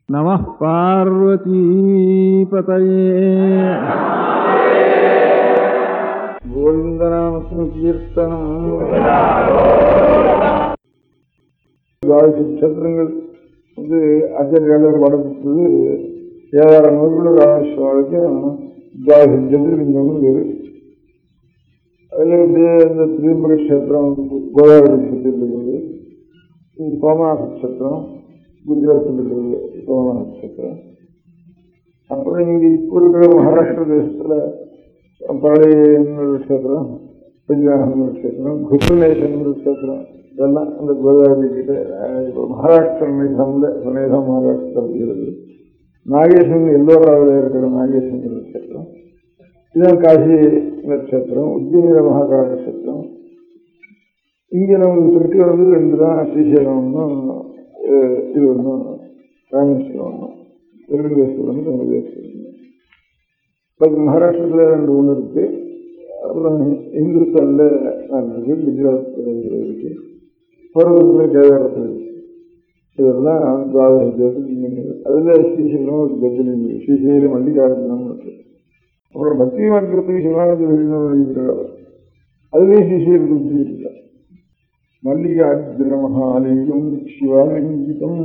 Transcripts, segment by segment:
नमः पार्वतीपतये கோவிந்தநாமசங்கீர்த்தனம் நட்சத்திரங்கள் வந்து ஆச்சாரியாளர் படத்துக்கு ஏழாயிரம் நூறுக்குள்ள ராமேஸ்வரத்துக்கும் துவாதசி சந்திரலிங்கம் பேரு அதில் அப்படியே இந்த திரிபுர கஷேத்திரம் கோதாவரி நட்சத்திரத்தில் இருக்குது சோமநாத நட்சத்திரம் குஜராத்தில் இருக்கிறது சோமநாத நட்சத்திரம் அப்புறம் இங்கே இப்போ இருக்கிற மகாராஷ்டிர தேசத்தில் பழைய க்ஷேத்திரம் பஞ்சாப க்ஷேத்திரம் குருநேசன் க்ஷேத்திரம் இதெல்லாம் அந்த கோதாவரி கிட்ட இப்போ மகாராஷ்டிர மேதம்ல மேதம் மகாராஷ்டிரம் இருக்கிறது நாகேஸ்வரன் எல்லோராவில் இருக்கிற நாகேஸ்வரன் க்ஷேத்திரம் இதுதான் காசி நட்சத்திரம் உத்தியமீர மகாகால நட்சத்திரம் இங்கே நமக்கு திருட்டி வந்து ரெண்டு தான் ஸ்ரீசைலம் ஒன்றும் இது ஒன்றும் ராமேஸ்வரம் ஒன்றும் திருநெல்வேஸ்வரம் திருநெல்வேஸ்வரம் இப்போ மகாராஷ்டிரத்தில் ரெண்டு ஒன்று இருக்கு அப்புறம் இந்துஸ்தானில் நாலு இருக்கு குஜராத்தில் இருக்கு பருவத்தில் கேதாரத்தில் இருக்கு இதெல்லாம் துவாதசி அதில் ஸ்ரீசைலம் ஒரு கஜினி ஸ்ரீசைலம் மல்லிகார்ஜுனம் இருக்கு அப்புறம் பக்தி மார்க்கத்துக்கு சிவானந்த எழுதியிருக்கிறார் அதுலேயும் ஸ்ரீசைலத்துக்கு இருக்கார் மல்லிகார்ஜுன மகாலிங்கம் சிவாலிங்கிதம்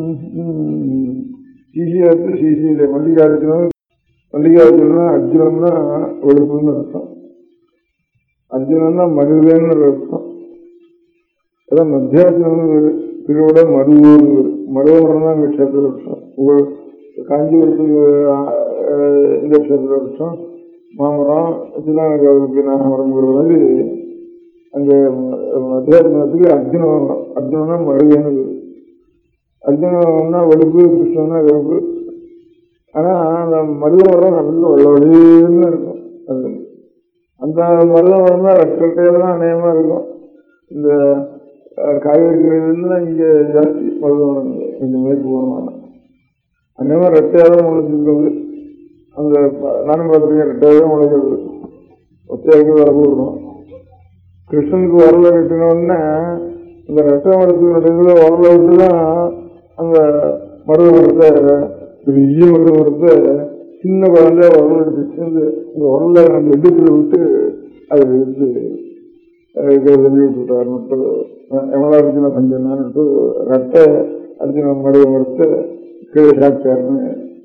ஸ்ரீசைலத்தில் ஸ்ரீசைல மல்லிகார்ஜுனம் மல்லிகார்ஜுனா அர்ஜுனன்னா வெளுப்புன்னு அர்த்தம் அர்ஜுனன்னா மருதன்னு அர்த்தம் அதான் மத்தியார்ஜுனன் திருவிட மருவூர் மருவமரம் தான் இந்த க்ஷேத்திர வருஷம் உங்கள் காஞ்சிபுரத்துக்கு இந்த க்ஷேத்திர வருஷம் மாமரம் சின்னானகாவுக்கு நாகமரம்ங்கிற மாதிரி அங்கே மத்தியார்ஜுனத்துக்கு அர்ஜுனம் அர்ஜுனனா மருதன்னு அர்ஜுனன்னா வெளுப்பு கிருஷ்ணன்னா வெளுப்பு ஆனா அந்த மருத மரம் நல்ல வெள்ளவெளின்னு இருக்கும் அது அந்த மருத மரம் தான் ரெட்டையில தான் அநேகமா இருக்கும் இந்த காய்கறிகள் இங்க ஜாஸ்தி மருத மரம் கொஞ்சம் மேற்கு போனோம் அநேகமா ரெட்டையாக தான் முளைச்சிருக்கிறது அந்த நானும் பார்த்துருக்கேன் ரெட்டையாக தான் முளைக்கிறது ஒத்தையாக வர போடுறோம் கிருஷ்ணனுக்கு வரல கட்டினோடனே அந்த ரெட்டை மரத்துக்கு நடுவில் வரல விட்டு தான் அந்த மருத மரத்தை பெரிய மருத மரத்தை சின்ன குழந்தைய உரல் எடுத்து அந்த இந்த உரல அந்த இடுப்புல விட்டு அதை எடுத்து தள்ளி விட்டுட்டார் மட்டும் எவ்வளோ அர்ஜுன பஞ்சனான்னு ரெட்டை அர்ஜுன மருத மரத்தை கீழே சாப்பிட்டாருன்னு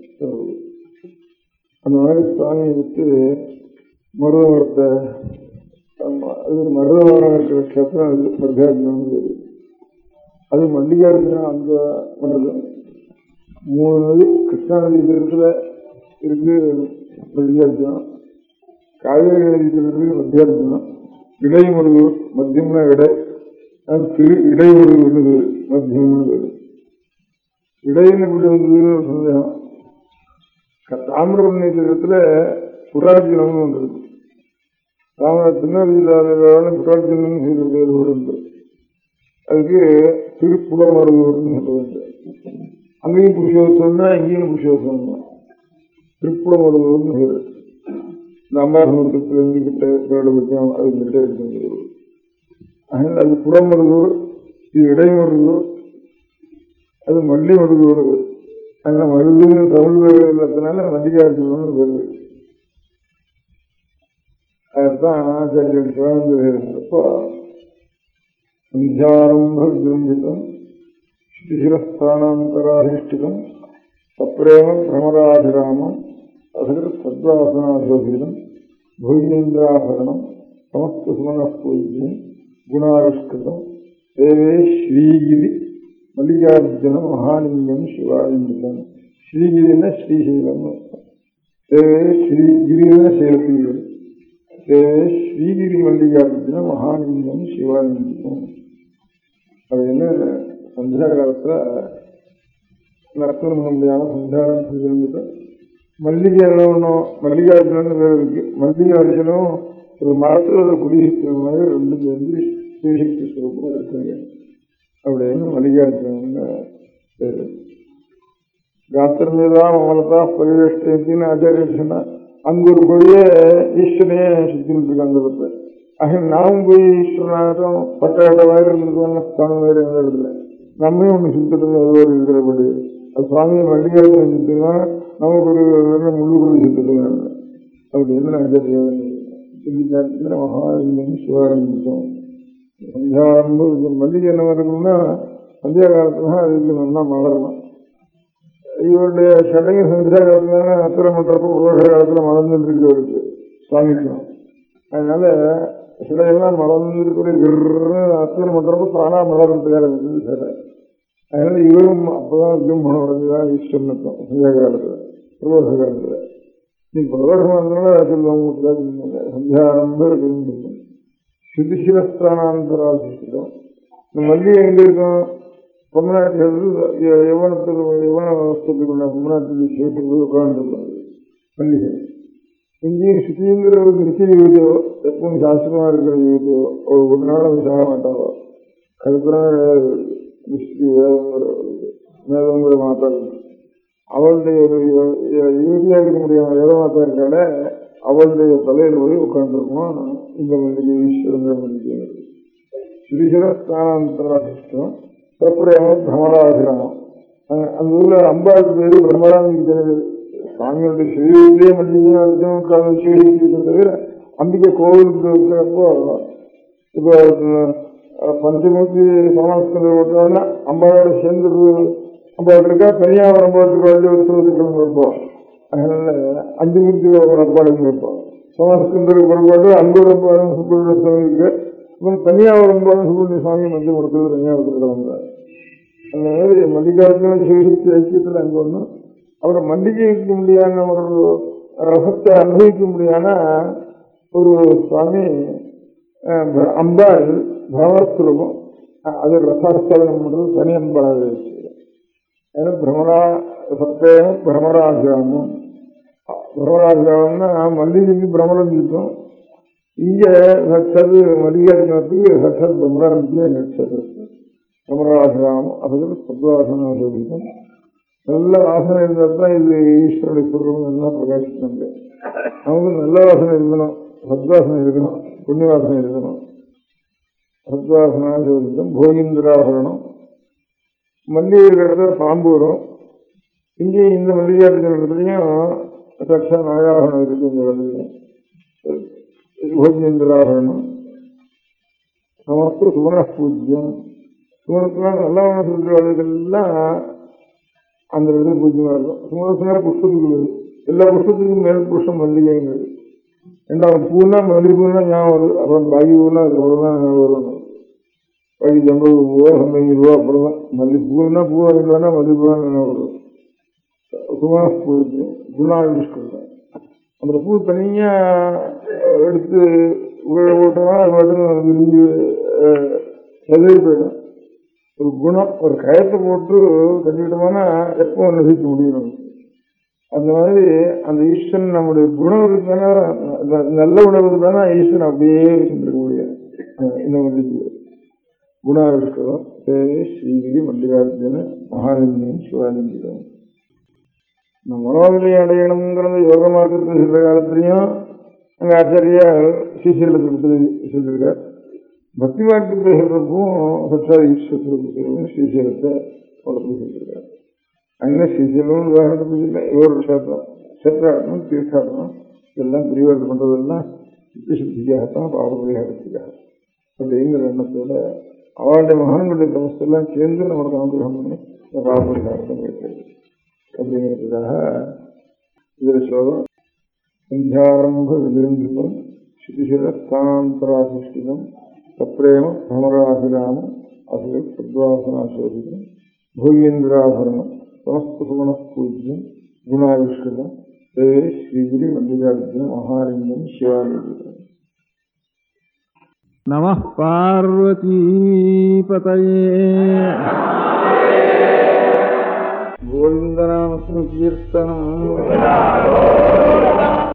அந்த மாதிரி சுவாமி விட்டு மருத மரத்தை அது மருத மரம் இருக்கிற கஷேத்திரம் அது மருதார்ஜுனம் அது மல்லிகார்ஜுனம் அந்த மருதம் மூணு நதி கிருஷ்ணா நதி தீரத்தில் இருக்கு மல்லிகார்ஜுனம் காவேரி நதி தீரத்தில் மத்தியார்ஜுனம் இடைமுருகூர் மத்தியம்னா இடை திரு இடைமுருகூர் மத்தியம்னு பேரு இடையில இப்படி வந்ததுன்னு ஒரு சந்தேகம் தாமிரபரணி தீரத்தில் புரார்ஜுனம்னு ஒன்று இருக்கு ராமநாத திருநெல்வேலியில் புரார்ஜுனம் செய்த பேர் உண்டு அதுக்கு திருப்புலமருகூர்னு சொல்லுவாங்க அங்கேயும் புருஷோத்தம் தான் இங்கேயும் புருஷோத்தம் தான் திருப்புலமருகூர்னு பேர் இந்த அம்பாசமுத்திரத்தில் இருந்துகிட்ட கருடபட்சம் அது கிட்ட இருக்கிறது அதனால் அது புறமருகூர் இது இடைமருகூர் அது மல்லி மருகூர் அதனால் மருதுன்னு தமிழ் பேர் இல்லாததுனால மல்லிகார்ஜுனம்னு பேர் அதுதான் ஆச்சாரியர் சிவானந்தப்போ சந்தியாரம்பிதம் ஸ்ரீரஸ்தானாந்தராதிஷ்டிதம் சப்ரேம பிரமராதிராமம் அசகர் சத்வாசனாசோபிதம் பூஜேந்திராபரணம் சமஸ்த சுமனப்பூஜ்யம் குணாவிஷ்கிருதம் தேவே ஸ்ரீகிரி மல்லிகார்ஜுன மகாலிங்கம் சிவாலிங்கம் ஸ்ரீகிரின ஸ்ரீசைலம் தேவே ஸ்ரீகிரின சேலத்தில் தேவே ஸ்ரீகிரி மல்லிகார்ஜுன மகாலிங்கம் சிவாலிங்கம் அப்படின்னு சந்தியா காலத்தில் நடத்தணும் முடியாம சந்தியாரம் செஞ்சிருந்துட்டு மல்லிகை ஒன்றும் மல்லிகார்ஜுனன் பேர் இருக்கு மல்லிகார்ஜுனும் ஒரு மரத்தில் குடியிருக்கிற மாதிரி ரெண்டு சேர்ந்து சிவசக்தி சுரூபம் இருக்குங்க அப்படின்னு மல்லிகார்ஜுனன் பேர் காத்திரமேதான் மமலதா பரிவேஷ்டின்னு ஆச்சாரியர் சொன்னா அங்க ஒரு கொடிய ஈஸ்வரனையே சுத்திட்டு இருக்கு அந்த இடத்துல ஆக நாமும் போய் ஈஸ்வரனாகட்டும் பட்டாட்ட மாதிரி இருந்திருக்கோம் ஸ்தானம் வேறு எந்த இடத்துல நம்மையும் ஒன்று சுத்தத்தில் அது ஒரு இருக்கிறபடி அது சுவாமியை மல்லிகை செஞ்சுட்டுன்னா நமக்கு ஒரு வெறும் முழு குழு சுட்டுக்கலாம் அப்படின்னு நான் தெரியாது சிந்திக்காட்டில் மகாலிங்கம் சிவாரம்பித்தோம் சந்தியாரம்பம் இது மல்லிகை என்ன இருக்கும்னா சந்தியா காலத்துல அதுக்கு நல்லா மலரணும் இவருடைய சடங்கு சந்தியா காலத்துல அத்திர மன்றப்போ உலக காலத்துல மலர்ந்துட்டு இருக்கு அவருக்கு சுவாமிக்கும் அதனால சிலையெல்லாம் மலர்ந்துருக்கிற அத்திர மன்றப்போ தானா மலர்றதுக்காக இருக்குது சிலை அதனால இவரும் அப்பதான் விஜயம் உடனேதான் ஈஸ்வரனுக்கும் சந்தியா காலத்துல பிரதோஷ காலத்துல நீ பிரதோஷம் வந்தனால சொல்லுவாங்க சந்தியாரம்ப சுதிசிரஸ்தானாந்தராசிக்கிறோம் இந்த மல்லிகை எங்க இருக்கும் பொம்மநாட்டிகள் யவனத்துக்கு யவன வஸ்துக்கு பொம்மநாட்டுக்கு சேர்த்து உட்கார்ந்துருப்பாங்க மல்லிகை இங்கேயும் சுத்திங்கிற ஒரு நிச்சய யுவதியோ எப்பவும் சாஸ்திரமா இருக்கிற யுவதியோ ஒரு ஒரு நாள் அவங்க சாக மாட்டாவோ அதுக்கப்புறம் விஷ்ணு வேதங்கிற வேதங்கிற மாத்தா அவளுடைய ஒரு யுவதியா இருக்க முடியாம வேத மாத்தா இருக்கால அவளுடைய தலையில போய் உட்காந்துருக்கோம் இந்த மல்லிகை ஈஸ்வரங்கிற மல்லிகை ஸ்ரீஹர ஸ்தானாந்தராசிஷ்டம் பிரபுரேம பிரமராசிரமம் அந்த ஊர்ல அம்பாளுக்கு பேரு பிரம்மராமிக்கு சுவாமியோட ஸ்ரீவிலே மல்லிகையும் ஸ்ரீஹரிக்கு தவிர அம்பிகை கோவிலுக்கு இருக்கிறப்போ இப்போ பஞ்சமூர்த்தி சமாஸ்கந்தர் ஓட்டுறோம்னா அம்பாவோட சேர்ந்து அம்பாள் இருக்கா கன்னியாகுமரம் போகிறதுக்கு வழி உற்சவத்துக்கு கிளம்பிருப்போம் அதனால அஞ்சு மூர்த்தி புறப்பாடு இருப்போம் சமாஸ்கந்தருக்கு புறப்பாடு அன்பு சுப்பிரமணிய இவன் தனியாவரம் போன சுப்பிரமணிய சுவாமி மத்திய கொடுத்தது தனியாவரத்தில் கிளம்புறாரு அந்த மாதிரி மல்லிகார்ஜுன சிவசக்தி ஐக்கியத்தில் அங்கே ஒன்றும் அவரை மல்லிகைக்கு முடியாத ஒரு ரசத்தை அனுபவிக்க முடியாத ஒரு சுவாமி அம்பாள் பகவத்ரூபம் அது ரசாஸ்தலம் பண்றது தனி அம்பாள் ஏன்னா பிரமரா சத்தேகம் பிரமராசிரமம் பிரமராசிரமம்னா மல்லிகைக்கு பிரமரம் இருக்கும் இங்க நட்சது மல்லிகார்ஜுனத்துக்கு சட்சத் பிரம்மராமிக்கே நட்சது பிரமராசிரமம் அதுக்கு சத்வாசனம் சொல்லிக்கும் நல்ல வாசனை இருந்தால் தான் இது ஈஸ்வரனுடைய சொல்றோம் நல்லா பிரகாசிக்கணும் நமக்கு நல்ல வாசனை இருக்கணும் சத்வாசனை இருக்கணும் புண்ணியவாசனை இருக்கணும் சத்வாசனம் சொல்லிக்கும் போகிந்திராகரணம் மல்லிகை இடத்துல பாம்பு வரும் இங்கே இந்த மல்லிகார்ஜுனத்துலையும் சட்சா நாகாகரணம் இருக்கு இந்த வழியில் போகிந்திராகரணம் சமஸ்து சுவன பூஜ்யம் சுவனத்துலாம் நல்ல சொல்றவர்களுக்கெல்லாம் அந்த இடத்துல பூஜ்யமா இருக்கும் சுமரசன புஷ்பத்துக்கு எல்லா புஷ்பத்துக்கும் மேல் புஷ்பம் மல்லிகைங்கிறது ரெண்டாவது பூனா மல்லிகை பூனா ஞாபகம் வருது அப்புறம் பாகி பூனா அது அவ்வளோதான் ஞாபகம் வரும் பாகி ஜம்பது பூவோ சம்பங்கி பூவோ அப்புறம் தான் மல்லி பூனா பூ இல்லைன்னா மல்லி பூனா ஞாபகம் வருது சுமன பூ குணாவிஷ்கம் அந்த பூ தனியா எடுத்து உள்ள போட்டோம்னா அது மட்டும் விரிஞ்சு செதறி போயிடும் ஒரு குணம் ஒரு கயத்தை போட்டு கட்டிக்கிட்டோம்னா எப்போ நிறுத்த முடியும் நமக்கு அந்த மாதிரி அந்த ஈஸ்வரன் நம்முடைய குணம் இருக்குன்னா நல்ல உணவு தானே ஈஸ்வரன் அப்படியே செஞ்சிருக்க முடியாது இந்த மல்லிகை குணாவிஷ்கம் தேவை ஸ்ரீகிரி மல்லிகார்ஜுன மகாலிங்கம் சிவாலிங்கம் இந்த மனோநிலை அடையணுங்கிறத யோக மார்க்கத்தில் சில காலத்திலையும் அங்கே ஆச்சாரியா சீசர்களுக்கு கொடுத்தது சொல்லியிருக்கார் பக்தி மார்க்கத்தில் சொல்றப்பவும் சச்சா ஈஸ்வரன் ஸ்ரீசைலத்தை வளர்த்து சொல்லியிருக்காரு அங்கே ஸ்ரீசைலம் உதாரணத்துக்கு இல்லை இவர் கஷேத்திரம் கஷேத்திராடனம் தீர்த்தாடனம் இதெல்லாம் பிரிவாதம் பண்றதெல்லாம் சித்தசுத்திக்காகத்தான் பாவ பரிகாரத்துக்காக அப்படிங்கிற எண்ணத்தோட அவளுடைய மகான்களுடைய தமசெல்லாம் சேர்ந்து நம்மளுக்கு அனுகிரகம் பண்ணி இந்த பாவ பரிகாரத்தை கேட்கிறது அப்படிங்கிறதுக்காக இதில் ஸ்லோகம் சந்தியாரம்ப விரும்பினம் ஸ்ருதிசிர ஸ்தானாந்தராசிஷ்டிதம் சப்ரேம பிரமராசிராம அசுர சத்வாசனாசோதிதம் பூயேந்திராபரணம் சமஸ்த சுமனஸ்பூஜ்யம் குணாவிஷ்கிருதம் தேவே ஸ்ரீகிரி மல்லிகார்ஜுன மகாலிங்கம் சிவாலிங்கம் नमः पार्वतीपतये గోవిందనామ సంకీర్తనం